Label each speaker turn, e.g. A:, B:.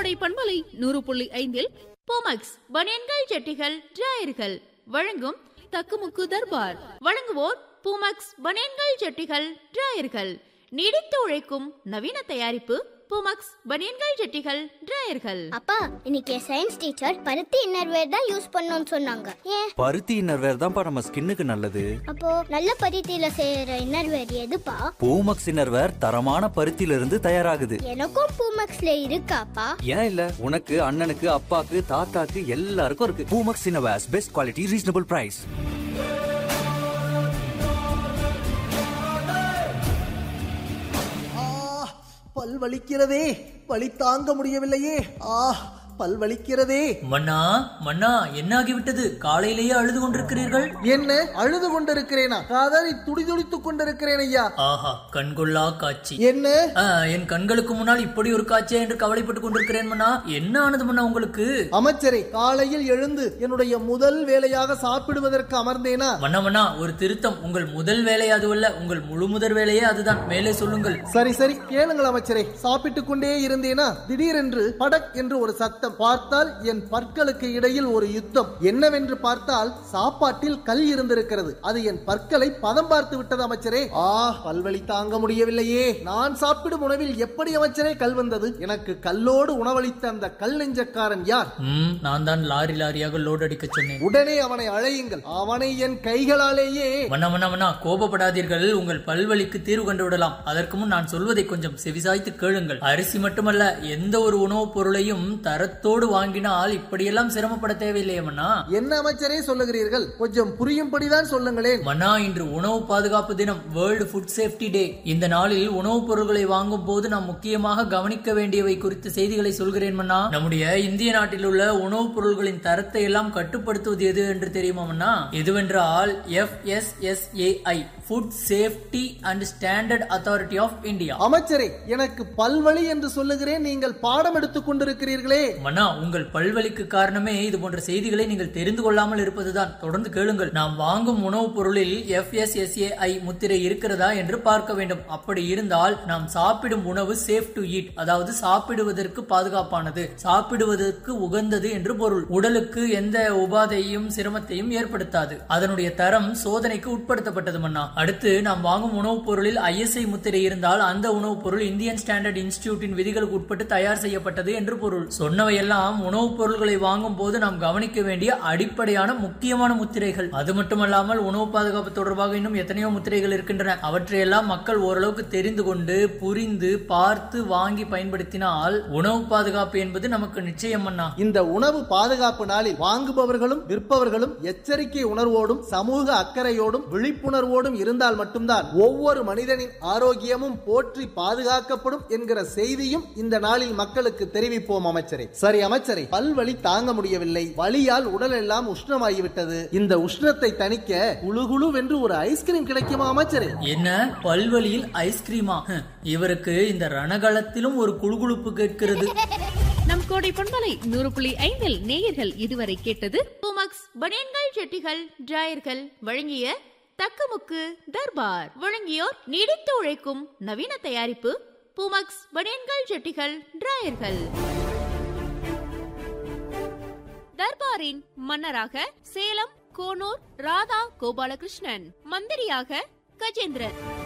A: கோடை பண்பலை நூறு புள்ளி ஐந்தில் போமக்ஸ் பனியன்கள் ஜட்டிகள் டிராயர்கள் வழங்கும் தக்குமுக்கு தர்பார் வழங்குவோர் பூமக்ஸ் பனியன்கள் ஜட்டிகள் டிராயர்கள் நீடித்து உழைக்கும் நவீன தயாரிப்பு பூமக்ஸ் பனியன்கள் ஜட்டிகள் டிராயர்கள்
B: அப்பா இன்னைக்கு சயின்ஸ் டீச்சர் பருத்தி இன்னர்வேர் தான் யூஸ் பண்ணணும்னு சொன்னாங்க ஏன்
C: பருத்தி இன்னர்வேர் தான்ப்பா நம்ம ஸ்கின்னுக்கு நல்லது
B: அப்போ நல்ல பருத்தியில செய்யற இன்னர்வேர் எதுப்பா
C: பூமக்ஸ் இன்னர்வேர் தரமான பருத்தியில இருந்து தயாராகுது
B: எனக்கும் பூமக்ஸ்ல இருக்காப்பா
C: ஏன் இல்ல உனக்கு அண்ணனுக்கு அப்பாக்கு தாத்தாக்கு எல்லாருக்கும் இருக்கு Poomex innerwears best quality reasonable price
D: ஆ பல் வலிக்கிறதே வலி தாங்க முடியவில்லையே ஆ பல் வலிக்கிறதே
E: மன்னா மன்னா என்ன ஆகிவிட்டது காலையிலேயே அழுது கொண்டிருக்கிறீர்கள்
D: என்ன அழுது கொண்டிருக்கிறேனா காதாரி துடிதுடித்துக் கொண்டிருக்கிறேன் ஐயா
E: ஆஹா கண்கொள்ளா காட்சி
D: என்ன
E: ஆ, என் கண்களுக்கு முன்னால் இப்படி ஒரு காட்சியா என்று கவலைப்பட்டுக் கொண்டிருக்கிறேன் மன்னா என்ன ஆனது மன்னா உங்களுக்கு
D: அமைச்சரே காலையில் எழுந்து என்னுடைய முதல் வேலையாக சாப்பிடுவதற்கு அமர்ந்தேனா
E: மன்னா மன்னா ஒரு திருத்தம் உங்கள் முதல் வேலை அதுவல்ல உங்கள் முழு முதல் வேலையே அதுதான் மேலே சொல்லுங்கள்
D: சரி சரி கேளுங்கள் அமைச்சரே சாப்பிட்டுக் கொண்டே இருந்தேனா திடீரென்று படக் என்று ஒரு சத்தம் பார்த்தால் என் பற்களுக்கு இடையில் ஒரு யுத்தம் என்னவென்று பார்த்தால் சாப்பாட்டில் கல் இருந்திருக்கிறது அது என் பற்களை பதம் பார்த்து விட்டது அமைச்சரே ஆ பல்வலி தாங்க முடியவில்லையே நான் சாப்பிடும் உணவில் எப்படி அமைச்சரே கல் வந்தது எனக்கு கல்லோடு உணவளித்த அந்த கல் நெஞ்சக்காரன் யார்
E: ம் நான் தான் லாரி லாரியாக லோட் அடிக்க சொன்னேன்
D: உடனே அவனை அழையுங்கள் அவனை என் கைகளாலேயே
E: மன்னா மன்னா மன்னா கோபப்படாதீர்கள் உங்கள் பல்வலிக்கு தீர்வு கண்டு விடலாம் அதற்கு முன் நான் சொல்வதை கொஞ்சம் செவிசாய்த்து கேளுங்கள் அரிசி மட்டுமல்ல எந்த ஒரு உணவுப் பொருளையும் தரத்தோடு வாங்கினால் இப்படியெல்லாம் சிரமப்பட தேவையில்லையே மன்னா
D: என்ன அமைச்சரே சொல்லுகிறீர்கள் கொஞ்சம் புரியும்படிதான் சொல்லுங்களேன்
E: மன்னா இன்று உணவு பாதுகாப்பு தினம் வேர்ல்டு ஃபுட் சேஃப்டி டே இந்த நாளில் உணவுப் பொருட்களை வாங்கும் போது நாம் முக்கியமாக கவனிக்க வேண்டியவை குறித்த செய்திகளை சொல்கிறேன் மன்னா நம்முடைய இந்திய நாட்டில் உள்ள உணவுப் பொருட்களின் தரத்தை எல்லாம் கட்டுப்படுத்துவது எது என்று தெரியுமா மன்னா எதுவென்றால் FSSAI food safety and standard authority of India
D: அமைச்சரே எனக்கு பல்வலி என்று சொல்லுகிறேன் நீங்கள் பாடம் எடுத்துக் கொண்டிருக்கிறீர்களே
E: மன்னா உங்கள் பல்வலிக்கு காரணமே இது போன்ற செய்திகளை நீங்கள் தெரிந்து கொள்ளாமல் இருப்பதுதான் தொடர்ந்து கேளுங்கள் நாம் வாங்கும் உணவுப் பொருளில் எஃப்எஸ்எஸ்ஏஐ முத்திரை இருக்கிறதா என்று பார்க்க வேண்டும் அப்படி இருந்தால் நாம் சாப்பிடும் உணவு சேஃப் டு ஈட் அதாவது சாப்பிடுவதற்கு பாதுகாப்பானது சாப்பிடுவதற்கு உகந்தது என்று பொருள் உடலுக்கு எந்த உபாதையும் சிரமத்தையும் ஏற்படுத்தாது அதனுடைய தரம் சோதனைக்கு உட்படுத்தப்பட்டது மன்னா அடுத்து நாம் வாங்கும் உணவுப் பொருளில் ஐஎஸ்ஐ முத்திரை இருந்தால் அந்த உணவுப் பொருள் இந்தியன் ஸ்டாண்டர்ட் இன்ஸ்டிடியூட்டின் விதிகளுக்கு உட்பட்டு தயார் செய்யப்பட்டது என்று பொருள் சொன்னவையெல்லாம் உணவுப் பொருட்களை வாங்கும் போது நாம் கவனிக்க வேண்டிய அடிப்படையான முக்கியமான முத்திரைகள் அது மட்டுமல்லாமல் உணவு பாதுகாப்பு தொடர்பாக இன்னும் எத்தனையோ முத்திரைகள் இருக்கின்றன அவற்றையெல்லாம் மக்கள் ஓரளவுக்கு தெரிந்து கொண்டு புரிந்து பார்த்து வாங்கி பயன்படுத்தினால் உணவு பாதுகாப்பு என்பது நமக்கு நிச்சயம் அண்ணா
D: இந்த உணவு பாதுகாப்பு நாளில் வாங்குபவர்களும் விற்பவர்களும் எச்சரிக்கை உணர்வோடும் சமூக அக்கறையோடும் விழிப்புணர்வோடும் இருந்தால் மட்டும்தான் ஒவ்வொரு மனிதனின் ஆரோக்கியமும் போற்றி பாதுகாக்கப்படும் என்கிற செய்தியும் இந்த நாளில் மக்களுக்கு தெரிவிப்போம் அமைச்சரே சரி அமைச்சரே பல்வலி தாங்க முடியவில்லை வலியால் உடல் எல்லாம் உஷ்ணமாகிவிட்டது இந்த உஷ்ணத்தை தணிக்க குளு வென்று ஒரு ஐஸ்கிரீம் கிடைக்குமா அமைச்சரே
E: என்ன பல்வலியில் ஐஸ்கிரீமா ஹ், இவருக்கு இந்த ரணகளத்திலும் ஒரு குளுகுளுப்பு கேட்கிறது
A: நம் கோடை பண்பலை நூறு புள்ளி ஐந்தில் நேயர்கள் இதுவரை கேட்டது பூமக்ஸ் பனியன்கள் ஜட்டிகள் டிராயர்கள் வழங்கிய தக்கமுக்கு தர்பார் வழங்கியோர் நீடித்து உழைக்கும் நவீன தயாரிப்பு பூமக்ஸ் பனியன்கள் ஜட்டிகள் டிராயர்கள் தர்பாரின் மன்னராக சேலம் கோனூர் ராதா கோபாலகிருஷ்ணன் மந்திரியாக கஜேந்திரன்